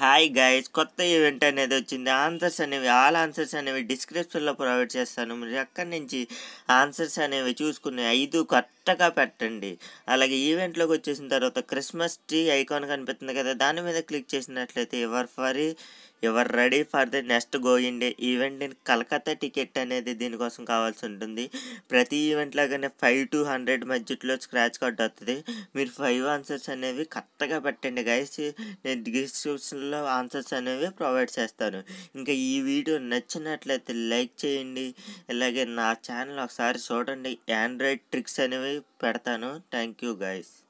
hi guys కొత్త event అనేది వచ్చింది ఆన్సర్స్ అనేవి ఆల్ ఆన్సర్స్ అనేవి డిస్క్రిప్షన్లో ప్రొవైడ్ చేస్తాను మీరు అక్కడి నుంచి ఆన్సర్స్ అనేవి చూసుకుని ఐదు కరెక్ట్గా పెట్టండి అలాగే ఈవెంట్లోకి వచ్చేసిన తర్వాత క్రిస్మస్ ట్రీ ఐకాన్ కనిపిస్తుంది కదా దాని మీద క్లిక్ చేసినట్లయితే ever for ever ready for the next going day event in Calcutta ticket అనేది దీనికోసం కావాల్సి ఉంటుంది ప్రతి ఈవెంట్ లాగానే ఫైవ్ టు హండ్రెడ్ మధ్యలో స్క్రాచ్ కార్డ్ వస్తుంది మీరు ఫైవ్ ఆన్సర్స్ అనేవి కరెక్ట్గా పెట్టండి గైస్ నేను డిస్క్రిప్షన్లో ఆన్సర్స్ అనేవి ప్రొవైడ్ చేస్తాను ఇంకా ఈ వీడియో నచ్చినట్లయితే లైక్ చేయండి అలాగే నా ఛానల్ ఒకసారి చూడండి ఆండ్రాయిడ్ ట్రిక్స్ అనేవి పెడతాను థ్యాంక్ యూ గైస్